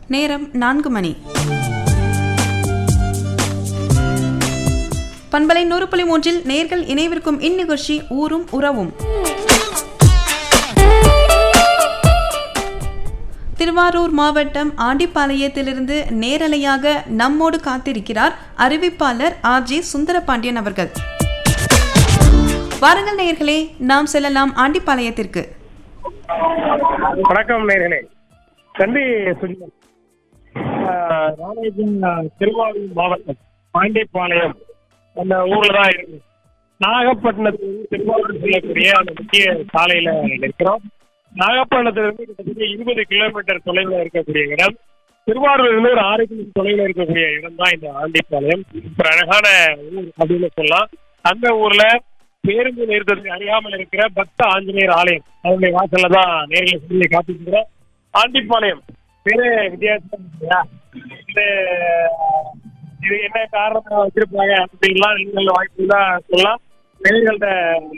நேரம் நான்கு மணி பண்பலை நூறு புள்ளி மூன்றில் நேர்கள் இணைவிருக்கும் இந்நிகழ்ச்சி ஊரும் உறவும் திருவாரூர் மாவட்டம் ஆண்டிப்பாளையத்திலிருந்து நேரலையாக நம்மோடு காத்திருக்கிறார் அறிவிப்பாளர் ஆர் ஜே சுந்தரபாண்டியன் அவர்கள் வாருங்கள் நேயர்களே நாம் செல்லலாம் ஆண்டிப்பாளையத்திற்கு வணக்கம் நேர்களே தம்பி சுந்தர் ஆஹ், ராமேஸ்வரம் திருவாரூர் மாவட்டம் பாண்டியபாளையம் அந்த ஊர்ல தான் இருக்கு நாகப்பட்டினத்திலிருந்து திருவாரூர் செல்லக்கூடிய அந்த முக்கிய சாலையில இருக்கிறோம் நாகப்பட்டினத்திலிருந்து கிட்டத்தட்ட இருபது கிலோமீட்டர் தொலைவில் இருக்கக்கூடிய இடம் திருவாரூர்ல இருந்து ஒரு ஆறு கிலோமீட்டர் தொலைவில் இருக்கக்கூடிய இடம் தான் இந்த ஆண்டிப்பாளையம் ஒரு அழகான ஊர் அப்படின்னு சொல்லலாம் அந்த ஊர்ல பேருந்து நிறுத்தத்துக்கு அறியாமல் இருக்கிற பக்த ஆஞ்சநேயர் ஆலயம் அதனுடைய வாசல்ல தான் நேரில் சொல்லி காத்துக்கிறோம் ஆண்டிப்பாளையம் பேரு வித்தியாசம் இல்லையா இது இது என்ன காரணம் வச்சிருப்பாங்க அப்படின்லாம் நீங்கள் வாய்ப்பு தான் சொல்லலாம் நேர்கள்ட்ட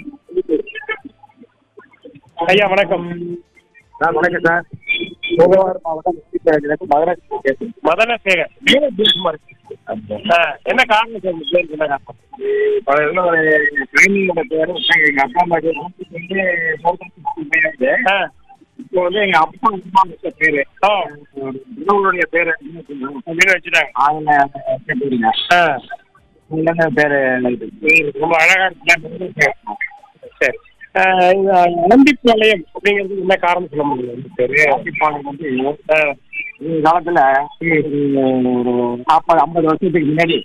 ஐயா வணக்கம் சார் வணக்கம் சார் கோகவார் மாவட்டம் முக்கிய மகராஜ் பேசுறேன் மதன சேகர் பேரு ஜெயக்குமார் ஆ, என்ன காரணம் சார் இந்த பேருக்கு என்ன காரணம் பல இதுல ஒரு ட்ரைனிங்கோட பேரு எங்க அப்பா அம்மா பேரு வந்து போகிறது ஆ, இப்போ வந்து எங்க அப்பா அம்மா வச்ச பேரு ஓ உறவுடைய பேரு அப்படின்னு வச்சுட்டாங்க அதுல கேட்டுக்கிறீங்க ஆ, இல்லைங்க பேரு ரொம்ப அழகா இருக்கு சரி ஆ, இந்த அனந்திப்பாளையம் அப்படிங்கிறது என்ன காரணம் சொல்ல முடியும் இந்த பேரு அப்பிப்பாளையம் வந்து ஆ, இந்த காலத்துல ஒரு நாற்பது ஐம்பது வருஷத்துக்கு முன்னாடி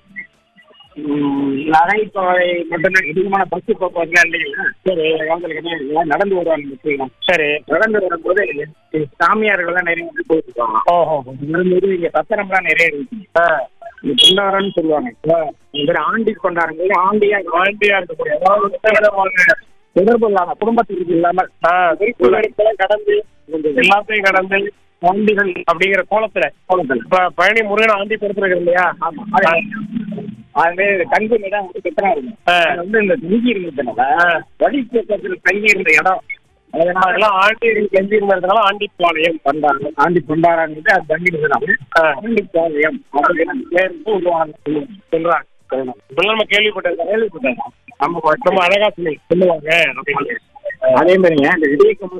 நகைப்பாறை மட்டும்தான் அதிகமான பஸ் போக்குவரத்துலாம் இல்லைங்களா சரி இந்த காலத்துல என்ன நடந்து வருவாங்க மக்கள்லாம் சரி நடந்து வரும்போது சாமியார்கள்லாம் நிறைய வந்து போயிட்டு இருக்காங்க ஓஹோ வரும்போது இங்க சத்திரம்லாம் நிறைய இருக்கு ஆ, இந்த கொண்டாரன்னு சொல்லுவாங்க இந்த பேர் ஆண்டி கொண்டாடுங்க ஆண்டியா ஆண்டியா இருக்கக்கூடிய அதாவது எந்த விதமான தொடர்பு இல்லாம குடும்பத்துக்கு இல்லாம ஆ, விருப்பு வெறுப்பெல்லாம் கடந்து எல்லாத்தையும் கடந்து ஆண்டிகள் அப்படிங்கிற கோலத்துல கோலத்துல. இப்ப பழனி முருகன் ஆண்டி படுத்துருக்கு இல்லையா ஆமா அது கங்கு இடம் வந்து பெத்தனா இருக்கும் ஆ. அது வந்து இந்த தங்கி இருந்ததுனால ஆ. வழி போக்குவரத்துல தங்கி இருந்த இடம் அதனால அதெல்லாம் ஆண்டி கெஞ்சி இருந்ததுனால ஆண்டிப்பாளையம் கொண்டாடுறாங்க ஆண்டி கொண்டாடுறாங்க அது தங்கி இருந்ததுனால ஆ. ஆண்டி பாளையம் அப்படின்னு பேர் வந்து உருவாங்க சொல்றாங்க இப்பெல்லாம் நம்ம கேள்விப்பட்டது கேள்விப்பட்டேன் நம்ம ரொம்ப அழகா சொல்லி சொல்லுவாங்க அப்படின்னு அதே மாதிரிங்க இந்த விஜயகுமார்